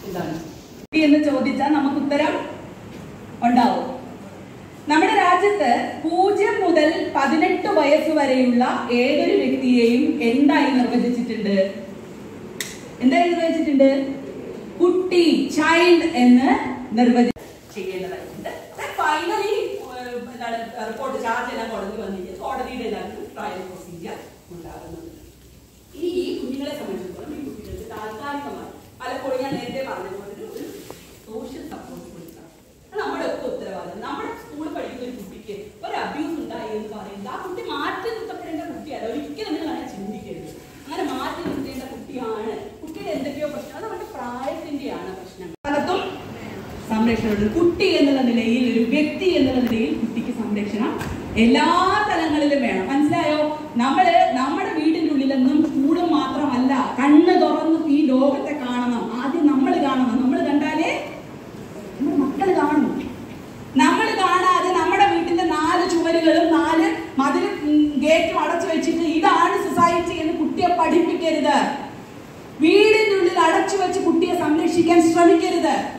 ഇതാണ് കുട്ടി എന്ന് ചോദിച്ചാൽ നമുക്ക് ഉത്തരം ഉണ്ടാവും നമ്മുടെ രാജ്യത്ത് പൂജ്യം മുതൽ പതിനെട്ട് വയസ്സ് വരെയുള്ള ഏതൊരു വ്യക്തിയെയും എന്തായി നിർവചിച്ചിട്ടുണ്ട് എന്തായി നിർവചിച്ചിട്ടുണ്ട് കുട്ടി ചൈൽഡ് എന്ന് നിർവചി ചെയ്യേണ്ടതായിട്ടുണ്ട് ഫൈനലി എന്താണ് റിപ്പോർട്ട് ചാർജ് എല്ലാം കോടതി വന്നിട്ട് കോടതിയുടെ ഇതാണ് ട്രയൽ പ്രൊസീജിയർ ഉണ്ടാകുന്നത് ഇനി ഈ കുഞ്ഞുങ്ങളെ സംബന്ധിച്ചിടത്തോളം ഈ കുട്ടികൾക്ക് താൽക്കാലികമായി പലപ്പോഴും ഞാൻ നേരത്തെ പറഞ്ഞ പോലെ ഒരു ഒരു സോഷ്യൽ സപ്പോർട്ട് കൊടുക്കുക അത് നമ്മുടെ ഒക്കെ ഉത്തരവാദിത്തം നമ്മുടെ സ്കൂളിൽ പഠിക്കുന്ന ഒരു കുട്ടിക്ക് ഒരു അബ്യൂസ് ഉണ്ടായി എന്ന് പറയുന്നത് ആ കുട്ടി മാറ്റി നിർത്തപ്പെടേണ്ട കുട്ടിയല്ല ഒരിക്കലും നിങ്ങൾ അങ്ങനെ ചിന്തിക്കരുത് അങ്ങനെ മാറ്റി നിർത്തേണ്ട കുട്ടിയാണ് കുട്ടിയുടെ എന്തൊക്കെയോ പ്രശ്നം അത് അവന്റെ പ്രായത്തിന്റെയാണ് പ്രശ്നം സ്ഥലത്തും സംരക്ഷണം കുട്ടി എന്നുള്ള നിലയിൽ ഒരു വ്യക്തി എന്നുള്ള നിലയിൽ കുട്ടിക്ക് സംരക്ഷണം എല്ലാ തലങ്ങളിലും വേണം മനസ്സിലായോ നമ്മള് നമ്മുടെ വീടിന്റെ ഉള്ളിലെന്നും സ്കൂള് മാത്രമല്ല കണ്ണ് തുറന്ന് ഈ ലോകത്തെ കാണണം ആദ്യം നമ്മൾ കാണണം നമ്മൾ കണ്ടാലേ നമ്മുടെ മക്കൾ കാണും നമ്മൾ കാണാതെ നമ്മുടെ വീട്ടിന്റെ നാല് ചുവരുകളും നാല് മതിലും ഗേറ്റും അടച്ചു വെച്ചിട്ട് ഇതാണ് സൊസൈറ്റി എന്ന് കുട്ടിയെ പഠിപ്പിക്കരുത് വീടിന്റെ ഉള്ളിൽ അടച്ചു വെച്ച് കുട്ടിയെ സംരക്ഷിക്കാൻ ശ്രമിക്കരുത്